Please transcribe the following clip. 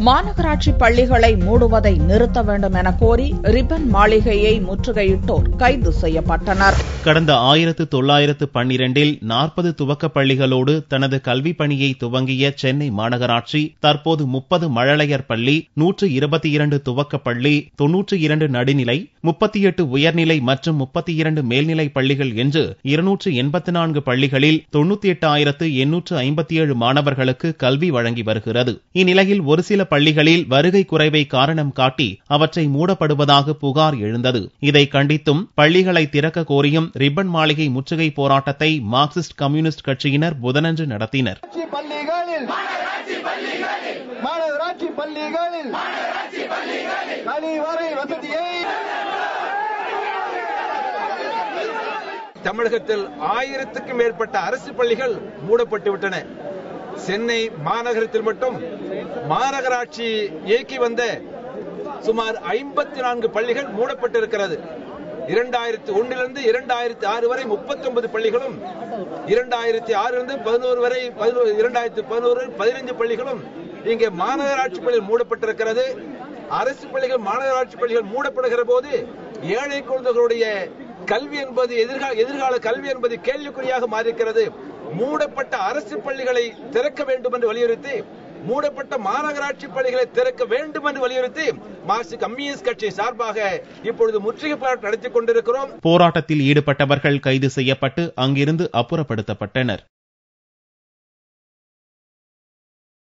மாநகராட்சி பள்ளிகளை மூடுவதை நிறுத்த வேண்டும் என கோரி ரிப்பன் மாளிகையை முற்றுகையிட்டோர் கைது செய்யப்பட்டனர் கடந்த ஆயிரத்து தொள்ளாயிரத்து பன்னிரண்டில் நாற்பது துவக்கப் பள்ளிகளோடு தனது கல்விப் பணியை துவங்கிய சென்னை மாநகராட்சி தற்போது முப்பது மழலையர் பள்ளி நூற்று இருபத்தி இரண்டு துவக்கப் பள்ளி தொன்னூற்று இரண்டு நடுநிலை முப்பத்தி எட்டு உயர்நிலை மற்றும் முப்பத்தி இரண்டு மேல்நிலை பள்ளிகள் என்று இருநூற்று எண்பத்தி நான்கு பள்ளிகளில் தொண்ணூத்தி எட்டாயிரத்து எண்ணூற்று ஐம்பத்தி ஏழு மாணவர்களுக்கு கல்வி வழங்கி வருகிறது இந்நிலையில் ஒரு சில பள்ளிகளில் வருகை குறைவை காரணம் காட்டி அவற்றை மூடப்படுவதாக புகார் எழுந்தது இதை கண்டித்தும் பள்ளிகளை திறக்க கோரியும் ரிப்பன் மாளிகை முற்றுகை போராட்டத்தை மார்க்சிஸ்ட் கம்யூனிஸ்ட் கட்சியினர் புதனன்று நடத்தினர் பள்ளிகளில் மாநகராட்சி பள்ளிகளில் கழிவறை வசதியை தமிழகத்தில் ஆயிரத்துக்கும் மேற்பட்ட அரசு பள்ளிகள் மூடப்பட்டு விட்டன சென்னை மாநகரத்தில் மட்டும் மாநகராட்சி இயக்கி வந்த சுமார் ஐம்பத்தி நான்கு பள்ளிகள் மூடப்பட்டிருக்கிறது இரண்டாயிரத்தி ஒன்றிலிருந்து இரண்டாயிரத்தி ஆறு வரை முப்பத்தி ஒன்பது பள்ளிகளும் இரண்டாயிரத்தி ஆறிலிருந்து பதினோரு வரை இரண்டாயிரத்தி பதினோரு பதினைந்து பள்ளிகளும் இங்கே மாநகராட்சி பள்ளிகள் மூடப்பட்டிருக்கிறது அரசு பள்ளிகள் மாநகராட்சி பள்ளிகள் மூடப்படுகிற போது ஏழை குழந்தைகளுடைய கல்வி என்பது எதிர்கால எதிர்கால கல்வி என்பது கேள்விக்குறியாக மாறியிருக்கிறது மூடப்பட்ட அரசு பள்ளிகளை திறக்க வேண்டும் என்று வலியுறுத்தி மூடப்பட்ட மாநகராட்சி பள்ளிகளை திறக்க வேண்டும் என்று வலியுறுத்தி மார்க்சிஸ்ட் கம்யூனிஸ்ட் கட்சி சார்பாக இப்பொழுது முற்றுகை போராட்டம் நடத்திக் கொண்டிருக்கிறோம் போராட்டத்தில் ஈடுபட்டவர்கள் கைது செய்யப்பட்டு அங்கிருந்து அப்புறப்படுத்தப்பட்டனர்